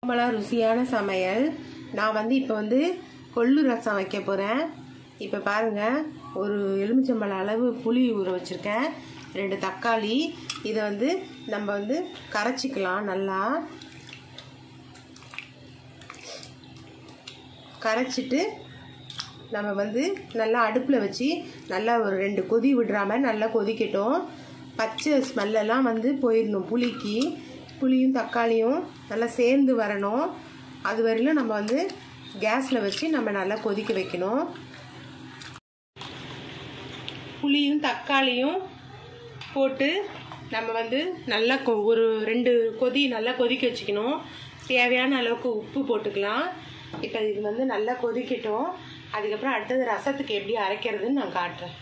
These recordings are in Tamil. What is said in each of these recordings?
ரொம்பலாம் ருசியான சமையல் நான் வந்து இப்போ வந்து கொள்ளு ரசம் வைக்க போகிறேன் இப்போ பாருங்கள் ஒரு எலுமிச்சம்பழம் அளவு புளி ஊற வச்சுருக்கேன் ரெண்டு தக்காளி இதை வந்து நம்ம வந்து கரைச்சிக்கலாம் நல்லா கரைச்சிட்டு நம்ம வந்து நல்லா அடுப்பில் வச்சு நல்லா ஒரு ரெண்டு கொதி விடுறாம நல்லா கொதிக்கட்டும் பச்சை ஸ்மெல்லெல்லாம் வந்து போயிடணும் புளிக்கு புளியும் தக்காளியும் நல்லா சேர்ந்து வரணும் அது வரையிலும் நம்ம வந்து கேஸில் வச்சு நம்ம நல்லா கொதிக்க வைக்கணும் புளியும் தக்காளியும் போட்டு நம்ம வந்து நல்லா கொ ஒரு ரெண்டு கொதி நல்லா கொதிக்க வச்சுக்கணும் தேவையான அளவுக்கு உப்பு போட்டுக்கலாம் இப்போ இது வந்து நல்லா கொதிக்கட்டும் அதுக்கப்புறம் அடுத்தது ரசத்துக்கு எப்படி அரைக்கிறதுன்னு நான் காட்டுறேன்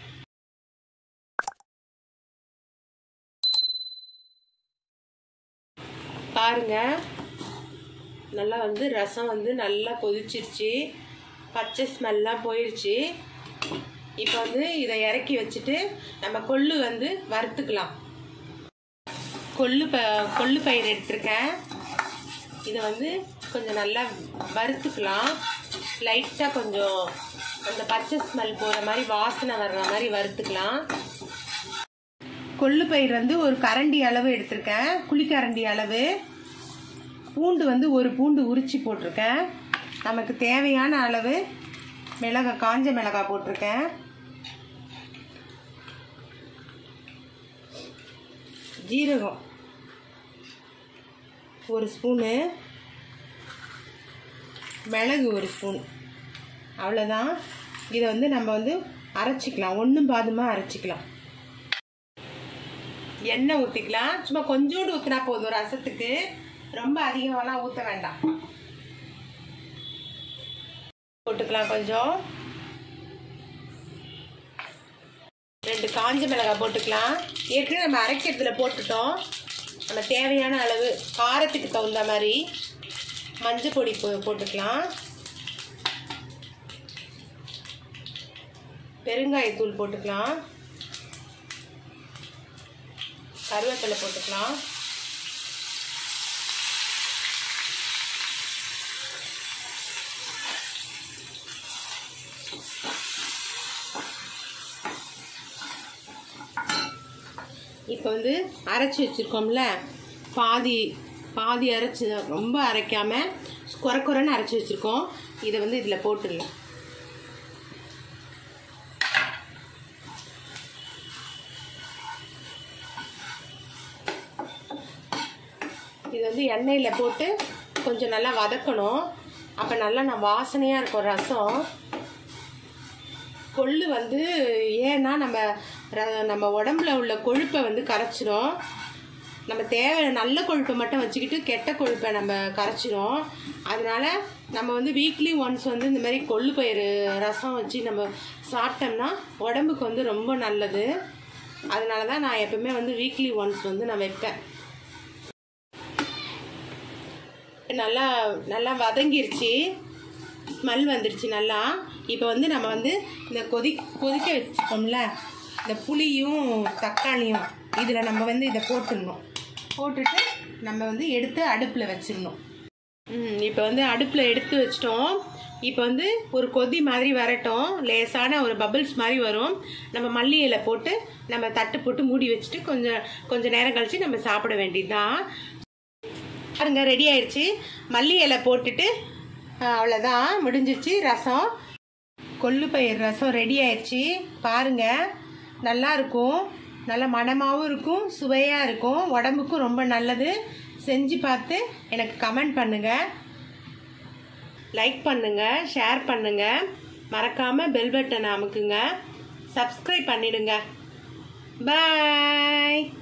பாருங்க நல்லா வந்து ரசம் வந்து நல்லா கொதிச்சிருச்சு பச்சை ஸ்மெல்லாம் போயிடுச்சு இப்போ வந்து இதை இறக்கி வச்சுட்டு நம்ம கொள்ளு வந்து வறுத்துக்கலாம் கொள்ளு ப கொள்ளு பயிர் எடுத்திருக்கேன் இதை வந்து கொஞ்சம் நல்லா வறுத்துக்கலாம் லைட்டாக கொஞ்சம் அந்த பச்சை ஸ்மெல் போகிற மாதிரி வாசனை வர்ற மாதிரி வறுத்துக்கலாம் கொள்ளு பயிர் வந்து ஒரு கரண்டி அளவு எடுத்திருக்கேன் குழிக்கரண்டி அளவு பூண்டு வந்து ஒரு பூண்டு உரிச்சு போட்டிருக்கேன் நமக்கு தேவையான அளவு மிளகாய் காஞ்ச மிளகாய் போட்டிருக்கேன் ஜீரகம் ஒரு ஸ்பூனு மிளகு ஒரு ஸ்பூன் அவ்வளோதான் இதை வந்து நம்ம வந்து அரைச்சிக்கலாம் ஒன்றும் பாதுமாக அரைச்சிக்கலாம் எண்ணெய் ஊற்றிக்கலாம் சும்மா கொஞ்சோண்டு ஊற்றினா போதும் ரசத்துக்கு ரொம்ப அதிகமாலாம் ஊற்ற வேண்டாம் போட்டுக்கலாம் கொஞ்சம் ரெண்டு காஞ்ச மிளகாய் போட்டுக்கலாம் ஏற்கனவே நம்ம அரைக்கிறதுல போட்டுட்டோம் நம்ம தேவையான அளவு காரத்துக்கு தகுந்த மாதிரி மஞ்சள் பொடி போ போட்டுக்கலாம் பெருங்காயத்தூள் போட்டுக்கலாம் கருவேப்பிலை போட்டுக்கலாம் இப்போ வந்து அரைச்சி வச்சுருக்கோம்ல பாதி பாதி அரைச்சி ரொம்ப அரைக்காமல் குறை குறைன்னு அரைச்சி வச்சுருக்கோம் இதை வந்து இதில் போட்டுடலாம் இது வந்து எண்ணெயில் போட்டு கொஞ்சம் நல்லா வதக்கணும் அப்போ நல்லா நான் வாசனையாக இருக்கும் ரசம் கொள்ளு வந்து ஏன்னா நம்ம ர- நம்ம உடம்புல உள்ள கொழுப்பை வந்து கரைச்சிரும் நம்ம தேவை நல்ல கொழுப்பை மட்டும் வச்சுக்கிட்டு கெட்ட கொழுப்பை நம்ம கரைச்சிரும் அதனால நம்ம வந்து வீக்லி ஒன்ஸ் வந்து இந்த மாதிரி கொள்ளு பயிறு ரசம் வச்சு நம்ம சாப்பிட்டோம்னா உடம்புக்கு வந்து ரொம்ப நல்லது அதனால தான் நான் எப்பவுமே வந்து வீக்லி ஒன்ஸ் வந்து நான் வைப்பேன் நல்லா நல்லா வதங்கிருச்சு ஸ்மெல் வந்துருச்சு நல்லா இப்போ வந்து நம்ம வந்து இந்த கொதி கொதிக்க வச்சுக்கோம்ல இந்த புளியும் தக்காளியும் இதில் நம்ம வந்து இதை போட்டுடணும் போட்டுட்டு நம்ம வந்து எடுத்து அடுப்பில் வச்சிடணும் ம் இப்போ வந்து அடுப்பில் எடுத்து வச்சிட்டோம் இப்போ வந்து ஒரு கொதி மாதிரி வரட்டும் லேசான ஒரு பபிள்ஸ் மாதிரி வரும் நம்ம மல்லி இலை போட்டு நம்ம தட்டு போட்டு மூடி வச்சுட்டு கொஞ்சம் கொஞ்சம் நேரம் கழிச்சு நம்ம சாப்பிட வேண்டியதுதான் பாருங்க ரெடி ஆயிடுச்சு மல்லி இலை போட்டுட்டு அஹ், அவ்வளோதான் முடிஞ்சிருச்சு ரசம் கொள்ளு பயிர் ரசம் ரெடி ஆயிடுச்சு பாருங்க நல்லா இருக்கும் நல்ல மணமாகவும் இருக்கும் சுவையாக இருக்கும் உடம்புக்கும் ரொம்ப நல்லது செஞ்சு பார்த்து எனக்கு கமெண்ட் பண்ணுங்கள் லைக் பண்ணுங்கள் ஷேர் பண்ணுங்கள் மறக்காமல் பெல் பட்டன் அமுக்குங்க சப்ஸ்கிரைப் பண்ணிடுங்க பாய்